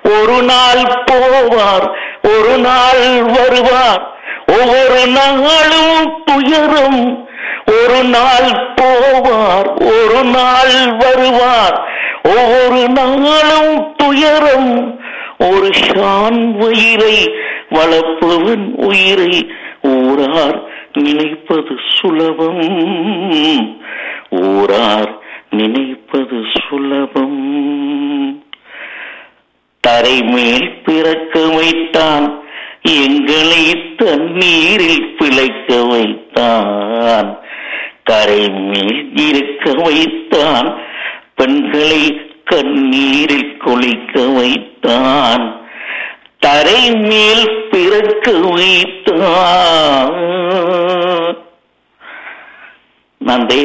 ஒரு நாள் போவார் ஒரு நாள் வருவார் ஒவ்வொரு நாளும் துயரம் ஒரு நாள் போவார் ஒரு நாள் வருவார் ஒவ்வொரு நாளும் துயரம் ஒரு ஷான் உயிரை வளர்ப்பவன் உயிரை ஊரார் நினைப்பது சுலபம் ஊரார் நினைப்பது சுலபம் தரை மேல் பிறக்க வைத்தான் எங்களை தண்ணீரில் பிழைக்க வைத்தான் கரை மேல் இருக்க வைத்தான் பெண்களை கண்ணீரில் குளிக்க வைத்தான் தரை மேல் பிறக்க வைத்தான் நன்றி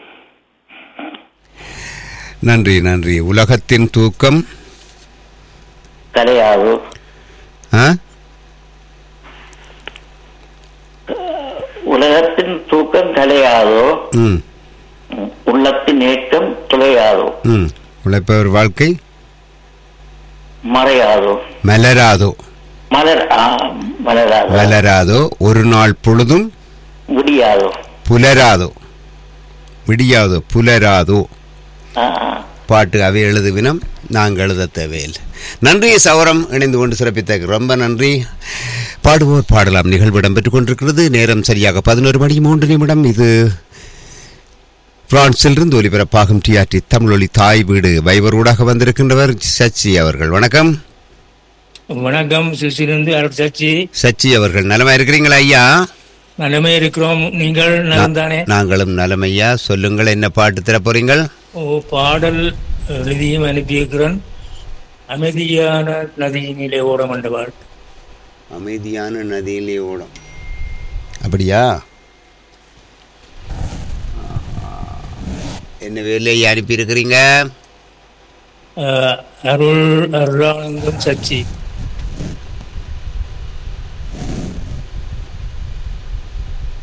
நன்றி நன்றி உலகத்தின் தூக்கம் கிடையாது ஆ? உலகத்தின் தூக்கம் கலையாதோ ம் உள்ளத்தின் ஏக்கம் துளையாதோ ம் உழைப்பவர் வாழ்க்கை மறையாதோ மலராதோ மலர் ஆ, மலராதோ மலராதோ ஒரு நாள் பொழுதும் முடியாதோ புலராதோ விடியாதோ புலராதோ ஆ, பாட்டு அவை எழுதுவினம் நாங்கள் எழுத தேவையில்லை நன்றி சௌரம் இணைந்து கொண்டு சிறப்பித்த ரொம்ப நன்றி பாடுவோர் பாடலாம் நிகழ்வு இடம்பெற்றுக் கொண்டிருக்கிறது நேரம் சரியாக பதினோரு மணி மூன்று நிமிடம் இது பிரான்சிலிருந்து ஒலிபரப்பாகும் டிஆர்டி தமிழொலி தாய் வீடு வைபரூடாக வந்திருக்கின்றவர் சச்சி அவர்கள் வணக்கம் வணக்கம் சுசிலிருந்து அருள் சச்சி சச்சி அவர்கள் நலமா இருக்கிறீங்களா ஐயா நலமே இருக்கிறோம் நீங்கள் நலம்தானே நாங்களும் நலமையா சொல்லுங்கள் என்ன பாட்டு தர போறீங்கள் ஓ பாடல் எழுதியும் அனுப்பியிருக்கிறேன் அமைதியான நதியினிலே ஓட மண்டபாள் அமைதியான நதியிலே ஓடும் அப்படியா என்ன வேலையை அனுப்பியிருக்கிறீங்க அஹ், அருள் அருளானந்தம் சச்சி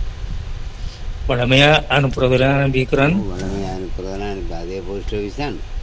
வளமையா அனுப்புறதுல அனுப்பியிருக்கிறேன் வளமையாக அனுப்புறதெல்லாம் எனக்கு அதே போஸ்ட் ஆஃபீஸ் தான்